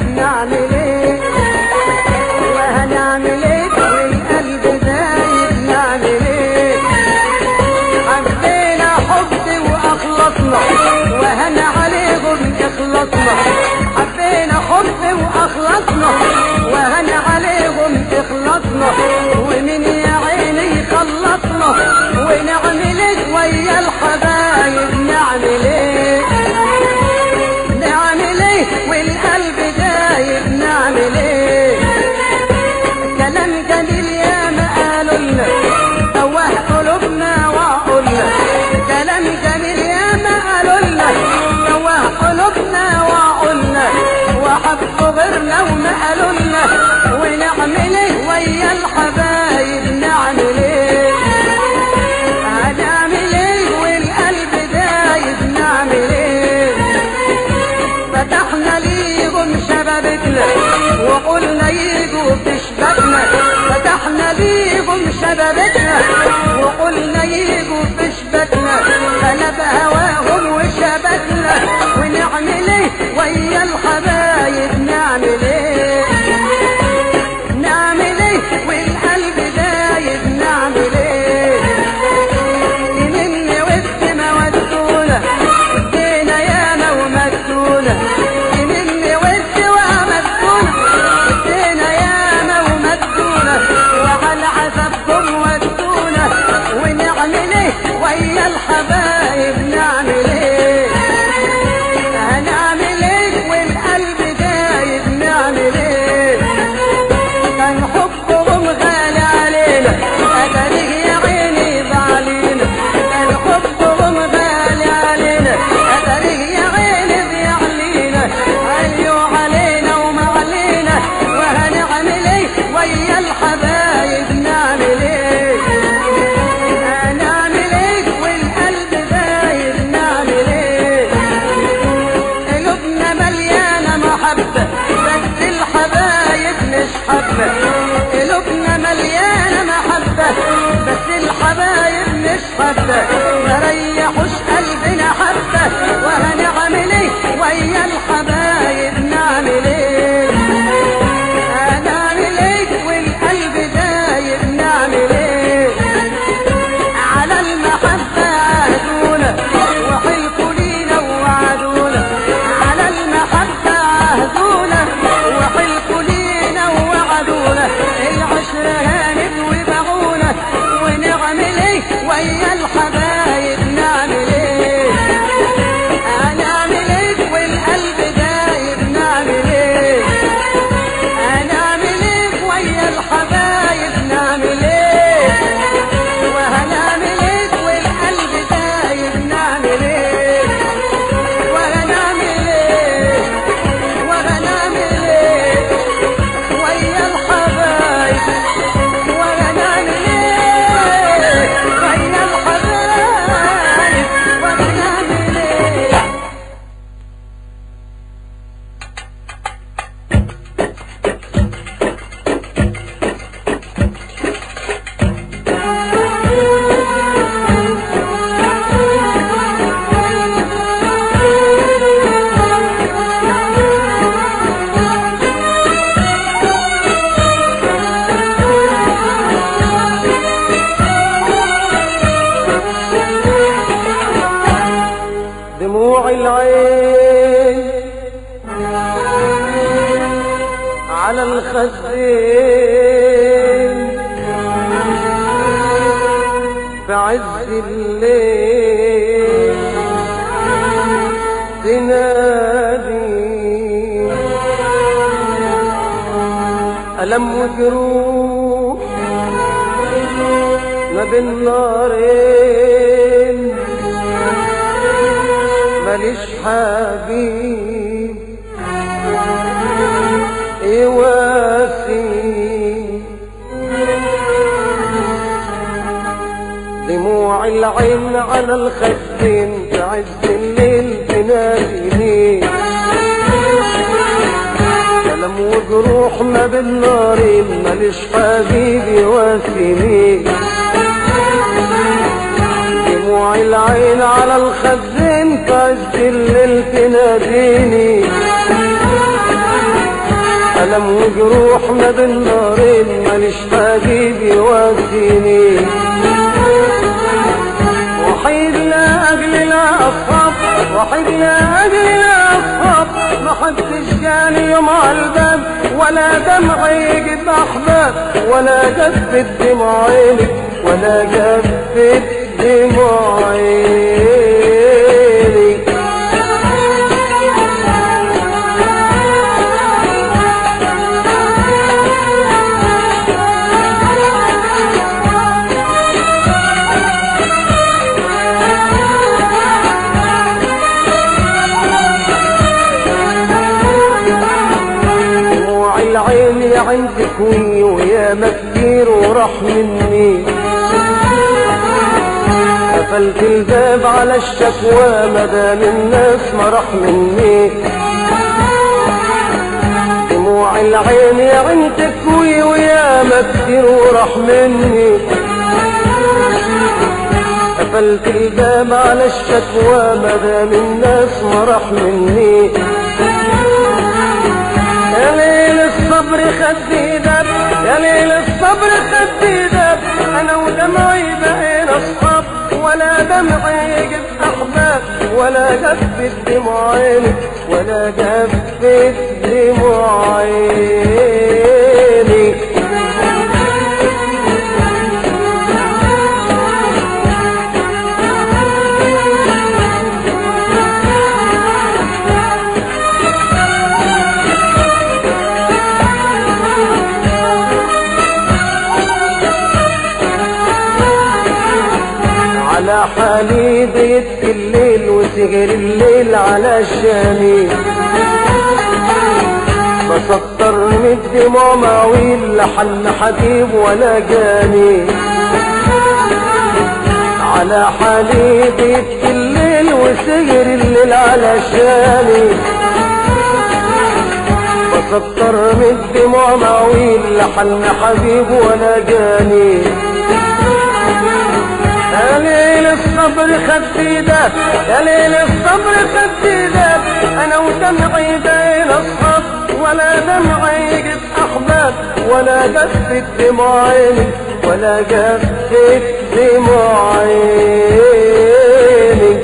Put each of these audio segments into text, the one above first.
نعمل ايه وهنعمل ايه والقلب دايب نعمل ايه حبينا حب واخلصنا وهنا عليهم اخلصنا حبينا حب واخلصنا وهنا عليهم اخلصنا ومن يا عيني خلصنا ونعمل ايه ويا الحبايب نعمل ايه نعمل ايه والقلب دايب نعمل ايه كلام جميل يا ما قالوا لنا توه قلوبنا وعقولنا كلام جميل يا ما قالوا لنا توه قلوبنا وعقولنا وحبوا غيرنا وما قالوا لنا ونعمل ايه ويا الحبايب نعمل ايه هنعمل ايه والقلب دايب نعمل ايه فتحنا ليهم شبابتنا وقلنا يجوا في شبابنا فتحنا ليهم شبابتنا وقلنا يجوا في شبابنا انا بهواهم وشبابنا ونعمل ايه ويا الحبايب نعمل ايه نعمل ايه والقلب دايب نعمل ايه مني وسط ما ودونا ادينا ياما ومدونا مني وسط ومدونا ادينا ياما ومدونا وعلى عذابكم ودونا ونعمل ايه ويا الحبايب نعمل ايه هنعمل ايه والقلب دايب نعمل ايه كان حبهم غالي علينا أتاريه يا عيني بعلينا كان حبهم غالي علينا أتاريه يا عيني بيعلينا عليوا علينا وما علينا وهنعمل ايه ويا الحبايب نعمل ايه هنعمل ايه والقلب دايب نعمل ايه قلوبنا مليانة محبة بس الحبايب مش حبة قلوبنا مليانة محبة بس الحبايب مش حبة مريحوش قلبنا حبة وهنعمل ايه ويا الحبايب نعمل ايه هنعمل ايه والقلب دايب نعمل ايه على المحبة عهدونا وحلفوا لينا ووعدونا على المحبة عهدونا وحلفوا لينا ووعدونا العشرة هانت وباعونا ونعمل ايه ويا الحبايب نعمل ايه هنعمل ايه والقلب دايب نعمل ايه هنعمل ايه ويا الحبايب نعمل ايه وهنعمل ايه والقلب دايب نعمل ايه وهنعمل ايه وهنعمل ايه ويا الحبايب وهنعمل ايه ويا الحبايب وهنعمل ايه دموع العين على الخدين في عز الليل تنادي ألم وجروح ما بين نارين ماليش حبيب يواسي دموع العين على الخدين في عز الليل تناديني كلام وجروح ما بين نارين ماليش حبيب يواسيني دموع العين على الخدين في عز الليل تناديني ألم وجروح ما بين نارين ماليش حبيب يواسيني وحيد لأجل الأصحاب وحيد لأجل الأصحاب ما حدش جاني يوم على الباب ولا دمع يجيب أحباب ولا جفت دموع عيني ولا جفت دموع عيني دموع العين يا عندك وي ويا كتير وراح مني قفلت الباب على الشكوى مدام الناس ما راح مني دموع العين يا عندك وي ويا كتير وراح مني قفلت الباب على الشكوى مدام الناس ما راح مني يا ليل الصبر خدي دب يا ليل الصبر خدي دب انا ودمعي بقينا اصحاب ولا دمعي يجيب احباب ولا جفت دموع عيني ولا جفت دموع عيني على حالي بيت الليل وسهر الليل على شاني بسطر من الدموع معويل لحن حبيب ولا جاني على حالي بيت الليل وسهر الليل على شاني بسطر من الدموع معويل لحن حبيب ولا جاني يا ليل الصبر خدي داب يا ليل الصبر خدي داب انا ودمعي بين اصحاب ولا دمعي يجيب احباب ولا جفت دموع عيني ولا جفت دموع عيني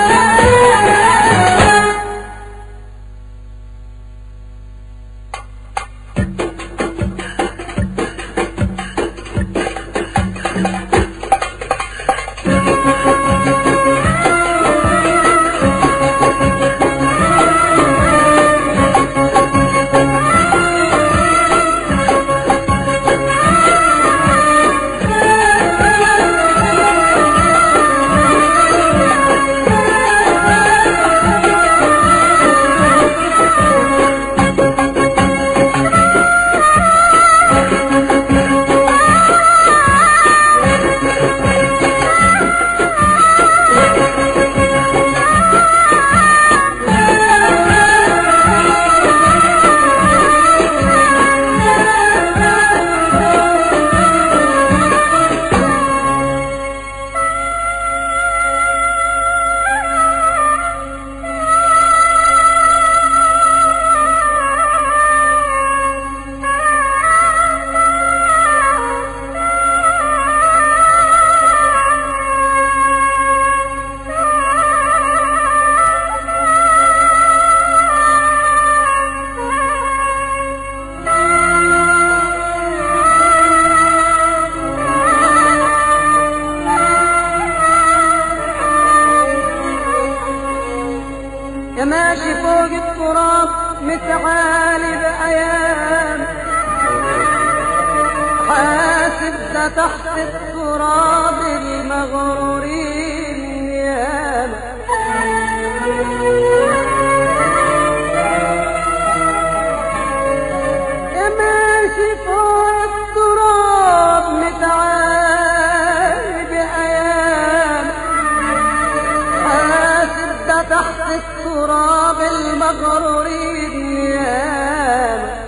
يا ماشي فوق التراب متعالي بأيام حاسب ده تحت التراب المغرورين ياما يا ماشي فوق التراب متعالي بأيام حاسب ده تحت التراب المغرورين ياما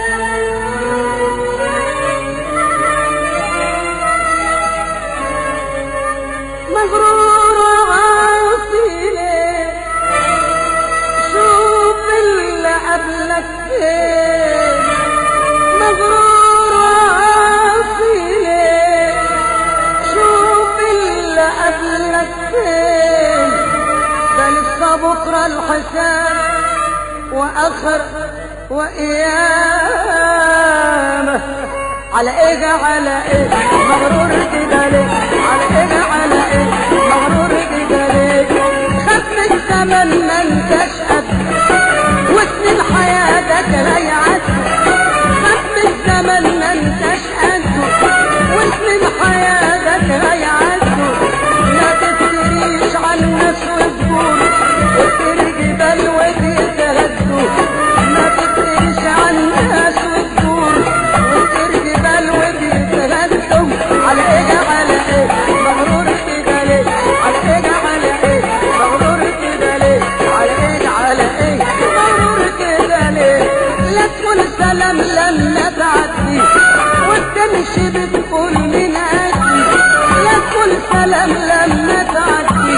مغرور وعاصي ليه شوف اللي قبلك فين الحساب وأخر وإيامه على إيه على إيه مغرور كده ليه على إيه على إيه مغرور كده ليه خد من زمن ما انتش قد وسنين حياتك ريعت خد من زمن ما انتش قد وسنين حياتك ريعت ما تفتريش عن الناس وتقول وترجي بل وتتهدوا ما تفتريش عن الناس وتقول وترجي بل وتتهدوا على ايه على ايه مغرور كده ليه على ايه على ايه مغرور كده ليه على ايه على ايه مغرور كده ليه لا تقول سلام لما تعدي وتمشي بتقول من أجلي لا تقول سلام لما تعدي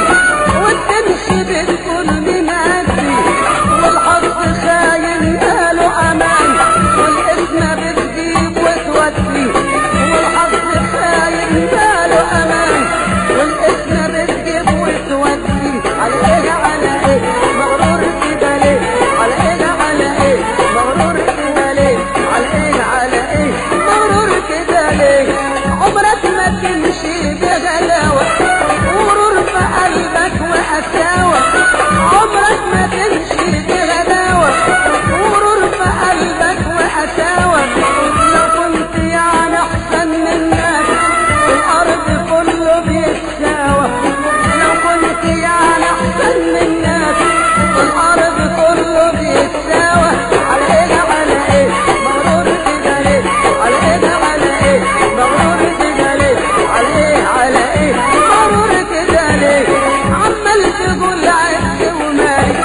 وتمشي بتقول من أجلي والحظ خاين قالوا أمان والاسم بتجيب وتودي والحظ خاين قالوا أمان والاسم بتجيب وتودي على ايه على ايه مغرور كده ليه على ايه على ايه مغرور كده ليه على ايه على ايه مغرور كده ليه عمرك ما تمشي بغلاوة غرور في قلبك وقساوة عمرك ما تمشي بغلاوة غرور في قلبك وقساوة لو كنت يعني احسن منك الارض كله بيتساوى لو كنت يعني احسن منك الارض كله بيتساوى على ايه على ايه مغرور كده ليه على ايه على ايه مغرور كده ليه على ايه على ايه مغرور كده ليه عمال تقول عز ومالي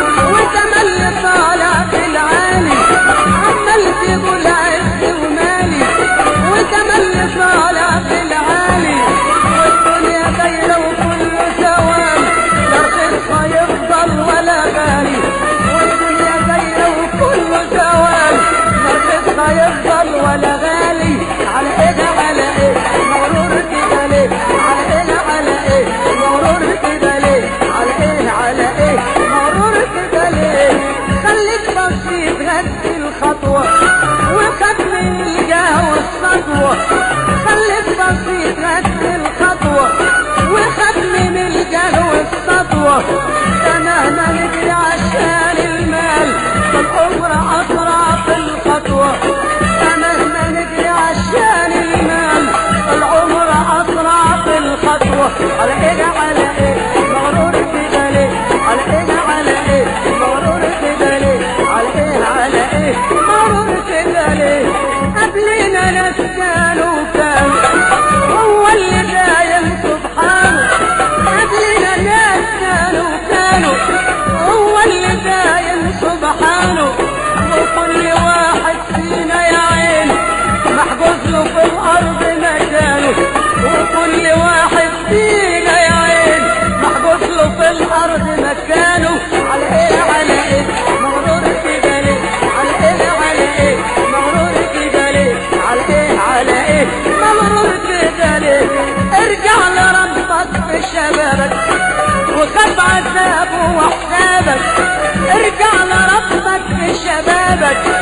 وتملي طالع في العالي عمال تقول عز ومالي وتملي طالع في العالي والدنيا دايرة وكله سوام لا رخيص هيفضل ولا غالي والدنيا دايرة وكله سوام لا رخيص هيفضل ولا غالي على ايه على ايه مغرور كده ليه على ايه على ايه مغرور كده ليه على ايه على ايه مغرور كده ليه خليك بسيط غدي الخطوة وخد من الجاه والسطوة خليك بسيط غدي الخطوة وخد من الجاه والسطوة انا ما نجري عشان المال فالعمر اسرع في الخطوة انا ما نجري عشان المال العمر اسرع في الخطوة على ايه على ايه مغرور كده ليه على ايه على ايه مغرور كده ليه على ايه على ايه مغرور كده ليه قبلنا ناس كانوا كانوا هو اللي دايم سبحانه قبلنا ناس كانوا كانوا هو اللي دايم سبحانه وكل واحد فينا يا عين محجوز له في الارض مكانه وكل واحد فينا يا عين محجوز له في الارض مكانه على ايه على ايه مغرور كده ليه على ايه على ايه مغرور كده ليه على ايه على ايه مغرور كده ليه ارجع لربك في شبابك وخاف عذابه وحسابك ارجع لربك في شبابك